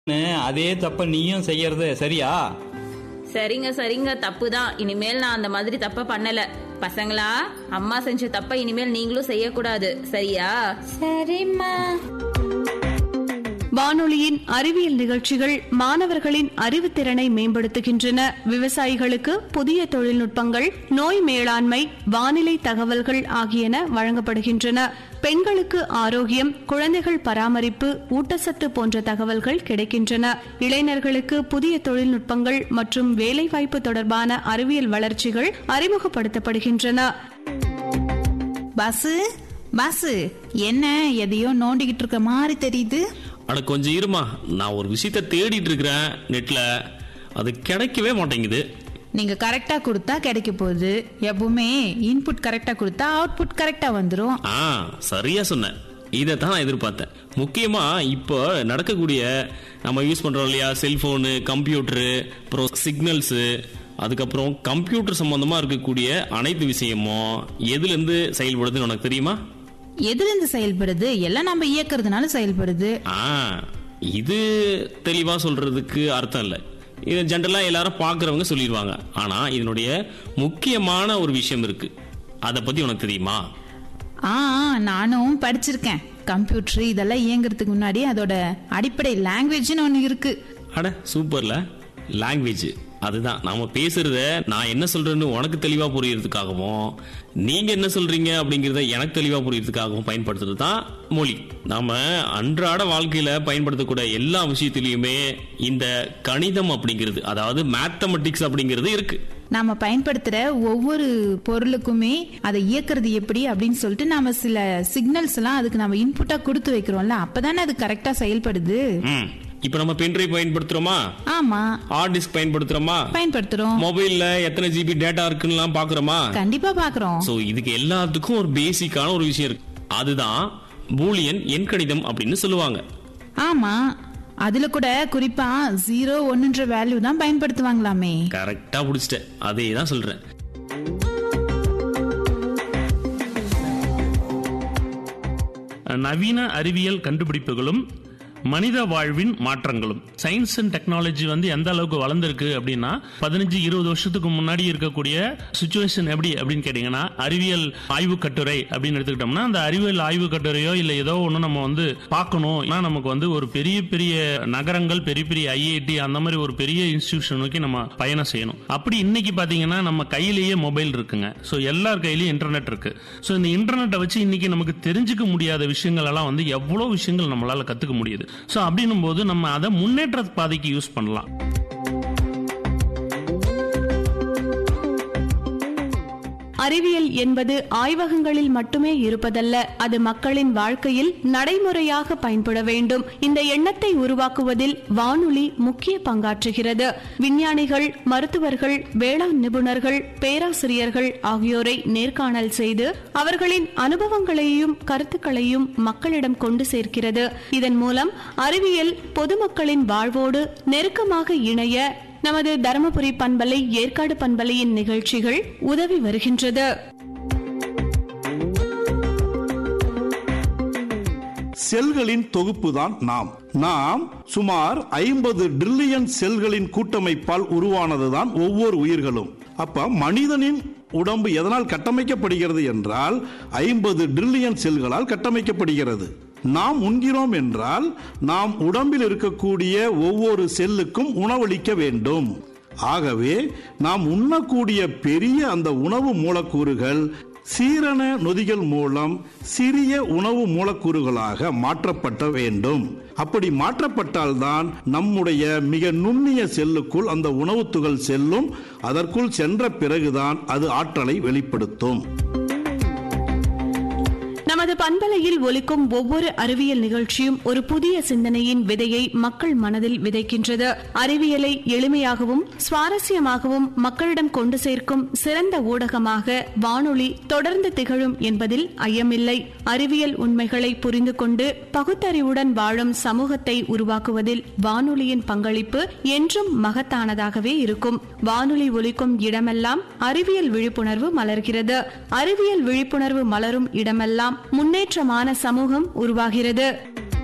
அதே தப்ப நீயும் செய்யறது சரியா சரிங்க சரிங்க தப்பு தான் இனிமேல் நான் அந்த மாதிரி தப்ப பண்ணல பசங்களா அம்மா செஞ்ச தப்ப இனிமேல் நீங்களும் செய்யக்கூடாது சரியா சரிம்மா வானொலியின் அறிவியல் நிகழ்ச்சிகள் மாணவர்களின் அறிவுத்திறனை மேம்படுத்துகின்றன விவசாயிகளுக்கு புதிய தொழில்நுட்பங்கள் நோய் மேலாண்மை வானிலை தகவல்கள் ஆகியன வழங்கப்படுகின்றன பெண்களுக்கு ஆரோக்கியம் குழந்தைகள் பராமரிப்பு ஊட்டச்சத்து போன்ற தகவல்கள் கிடைக்கின்றன இளைஞர்களுக்கு புதிய தொழில்நுட்பங்கள் மற்றும் வேலைவாய்ப்பு தொடர்பான அறிவியல் வளர்ச்சிகள் அறிமுகப்படுத்தப்படுகின்றன பாசு பாசு என்ன எதையோ நோண்டிக்கிட்டு இருக்க மாதிரி தெரியுது அட கொஞ்சம் இருமா நான் ஒரு விஷயத்த தேடிட்டு இருக்கிறேன் நெட்ல அது கிடைக்கவே மாட்டேங்குது நீங்க கரெக்டா கொடுத்தா கிடைக்க போகுது எப்பவுமே இன்புட் கரெக்டா கொடுத்தா அவுட்புட் கரெக்டா வந்துரும் ஆ சரியா சொன்ன இதை தான் நான் எதிர்பார்த்தேன் முக்கியமா இப்போ நடக்கக்கூடிய நம்ம யூஸ் பண்றோம் இல்லையா செல்போனு கம்ப்யூட்டரு அப்புறம் சிக்னல்ஸு அதுக்கப்புறம் கம்ப்யூட்டர் சம்பந்தமா இருக்கக்கூடிய அனைத்து விஷயமும் எதுல இருந்து செயல்படுதுன்னு உனக்கு தெரியுமா எதுல இருந்து செயல்படுது எல்லாம் நம்ம இயக்குறதுனால செயல்படுது ஆ இது தெளிவா சொல்றதுக்கு அர்த்தம் இல்லை இது ஜென்ரலா எல்லாரும் பார்க்கறவங்க சொல்லிடுவாங்க ஆனா இதனுடைய முக்கியமான ஒரு விஷயம் இருக்கு அதை பத்தி உனக்கு தெரியுமா ஆ ஆ, நானும் படிச்சிருக்கேன் கம்ப்யூட்டர் இதெல்லாம் இயங்குறதுக்கு முன்னாடி அதோட அடிப்படை லாங்குவேஜ்னு ஒன்று இருக்கு அட சூப்பர்ல லாங்குவேஜ் அதுதான் நாம பேசுறத நான் என்ன சொல்றேன்னு உனக்கு தெளிவா புரியறதுக்காகவும் நீங்க என்ன சொல்றீங்க அப்படிங்கறத எனக்கு தெளிவா புரியறதுக்காகவும் பயன்படுத்துறது தான் மொழி நாம அன்றாட வாழ்க்கையில பயன்படுத்தக்கூடிய எல்லா விஷயத்திலயுமே இந்த கணிதம் அப்படிங்கிறது அதாவது மேத்தமெட்டிக்ஸ் அப்படிங்கிறது இருக்கு நாம பயன்படுத்துற ஒவ்வொரு பொருளுக்குமே அதை இயக்குறது எப்படி அப்படின்னு சொல்லிட்டு நாம சில சிக்னல்ஸ் எல்லாம் அதுக்கு நம்ம இன்புட்டா கொடுத்து வைக்கிறோம்ல அப்பதானே அது கரெக்டா செயல்படுது ம் இப்ப நம்ம பென்ட்ரைவ் பயன்படுத்துறோமா ஆமா ஹார்ட் டிஸ்க் பயன்படுத்துறோமா பயன்படுத்துறோம் மொபைல்ல எத்தனை ஜிபி டேட்டா இருக்குன்னு பாக்குறோமா கண்டிப்பா பாக்குறோம் சோ இதுக்கு எல்லாத்துக்கும் ஒரு பேசிக்கான ஒரு விஷயம் இருக்கு அதுதான் பூலியன் எண்கணிதம் அப்படின்னு சொல்லுவாங்க ஆமா அதுல கூட குறிப்பா ஜீரோ ஒன்னுன்ற வேல்யூ தான் பயன்படுத்துவாங்களாமே கரெக்டா புடிச்சிட்டேன் அதே தான் சொல்றேன் நவீன அறிவியல் கண்டுபிடிப்புகளும் மனித வாழ்வின் மாற்றங்களும் சயின்ஸ் அண்ட் டெக்னாலஜி வந்து எந்த அளவுக்கு வளர்ந்துருக்கு அப்படின்னா பதினஞ்சு இருபது வருஷத்துக்கு முன்னாடி இருக்கக்கூடிய சுச்சுவேஷன் எப்படி அப்படின்னு கேட்டீங்கன்னா அறிவியல் ஆய்வு கட்டுரை அப்படின்னு எடுத்துக்கிட்டோம்னா அந்த அறிவியல் ஆய்வு கட்டுரையோ இல்ல ஏதோ ஒன்று நம்ம வந்து பார்க்கணும் ஏன்னா நமக்கு வந்து ஒரு பெரிய பெரிய நகரங்கள் பெரிய பெரிய ஐஐடி அந்த மாதிரி ஒரு பெரிய இன்ஸ்டிடியூஷன் நோக்கி நம்ம பயணம் செய்யணும் அப்படி இன்னைக்கு பாத்தீங்கன்னா நம்ம கையிலேயே மொபைல் இருக்குங்க ஸோ எல்லார் கையிலயும் இன்டர்நெட் இருக்கு ஸோ இந்த இன்டர்நெட்டை வச்சு இன்னைக்கு நமக்கு தெரிஞ்சுக்க முடியாத விஷயங்கள் எல்லாம் வந்து எவ்வளோ விஷயங்கள் நம்மளால கத்துக்க முடியுது ஸோ அப்படின்னும் போது நம்ம அதை முன்னேற்ற பாதைக்கு யூஸ் பண்ணலாம் அறிவியல் என்பது ஆய்வகங்களில் மட்டுமே இருப்பதல்ல அது மக்களின் வாழ்க்கையில் நடைமுறையாக பயன்பட வேண்டும் இந்த எண்ணத்தை உருவாக்குவதில் வானொலி முக்கிய பங்காற்றுகிறது விஞ்ஞானிகள் மருத்துவர்கள் வேளாண் நிபுணர்கள் பேராசிரியர்கள் ஆகியோரை நேர்காணல் செய்து அவர்களின் அனுபவங்களையும் கருத்துக்களையும் மக்களிடம் கொண்டு சேர்க்கிறது இதன் மூலம் அறிவியல் பொதுமக்களின் வாழ்வோடு நெருக்கமாக இணைய நமது தருமபுரி பண்பலை ஏற்காடு பண்பலையின் நிகழ்ச்சிகள் உதவி வருகின்றது செல்களின் தொகுப்புதான் நாம் நாம் சுமார் ஐம்பது ட்ரில்லியன் செல்களின் கூட்டமைப்பால் உருவானதுதான் ஒவ்வொரு உயிர்களும் அப்ப மனிதனின் உடம்பு எதனால் கட்டமைக்கப்படுகிறது என்றால் ஐம்பது ட்ரில்லியன் செல்களால் கட்டமைக்கப்படுகிறது நாம் உண்கிறோம் என்றால் நாம் உடம்பில் இருக்கக்கூடிய ஒவ்வொரு செல்லுக்கும் உணவளிக்க வேண்டும் ஆகவே நாம் உண்ணக்கூடிய பெரிய அந்த உணவு மூலக்கூறுகள் சீரண நொதிகள் மூலம் சிறிய உணவு மூலக்கூறுகளாக மாற்றப்பட்ட வேண்டும் அப்படி மாற்றப்பட்டால்தான் நம்முடைய மிக நுண்ணிய செல்லுக்குள் அந்த உணவுத் துகள் செல்லும் அதற்குள் சென்ற பிறகுதான் அது ஆற்றலை வெளிப்படுத்தும் நமது பண்பலையில் ஒலிக்கும் ஒவ்வொரு அறிவியல் நிகழ்ச்சியும் ஒரு புதிய சிந்தனையின் விதையை மக்கள் மனதில் விதைக்கின்றது அறிவியலை எளிமையாகவும் சுவாரஸ்யமாகவும் மக்களிடம் கொண்டு சேர்க்கும் சிறந்த ஊடகமாக வானொலி தொடர்ந்து திகழும் என்பதில் ஐயமில்லை அறிவியல் உண்மைகளை புரிந்து கொண்டு பகுத்தறிவுடன் வாழும் சமூகத்தை உருவாக்குவதில் வானொலியின் பங்களிப்பு என்றும் மகத்தானதாகவே இருக்கும் வானொலி ஒலிக்கும் இடமெல்லாம் அறிவியல் விழிப்புணர்வு மலர்கிறது அறிவியல் விழிப்புணர்வு மலரும் இடமெல்லாம் முன்னேற்றமான சமூகம் உருவாகிறது